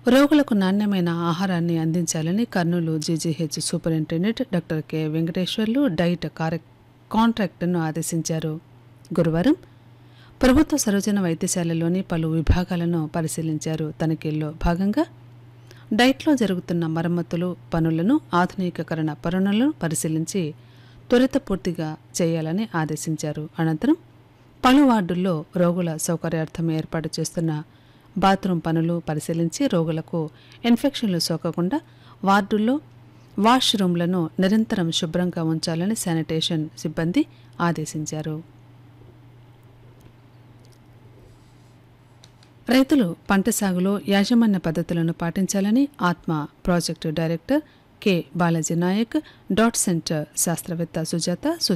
రోగులకు నాణ్యమైన ఆహారాన్ని అందించాలని Kurnool GGH superintendent doctor K Venkateswarlu diet కారె- కాంట్రాక్టును ఆదేశించారు గురువారం ప్రభుత్వ సరోజన వైద్యశాలలోని పలు విభాగాలను పరిశీలించారు తనిఖీల్లో భాగంగా డైట్లో జరుగుతున్న మరమ్మతులు పనులను ఆధునికీకరణ పనులను పరిశీలించి త్వరితపూర్తిగా చేయాలని ఆదేశించారు అనంతరం పలు వార్డుల్లో రోగుల సౌకర్యార్థం ఏర్పాటు చేస్తున్న బాత్రూం పనులు పరిశీలించి రోగులకు ఇన్ఫెక్షన్లు సోకకుండా వార్డుల్లో వాష్రూమ్లను నిరంతరం శుభ్రంగా ఉంచాలని శానిటేషన్ సిబ్బంది ఆదేశించారు రైతులు పంట సాగులో యాజమాన్య పద్ధతులను పాటించాలని Atma project director K Balaji Naik dot centre శాస్త్రవేత్త సుజాత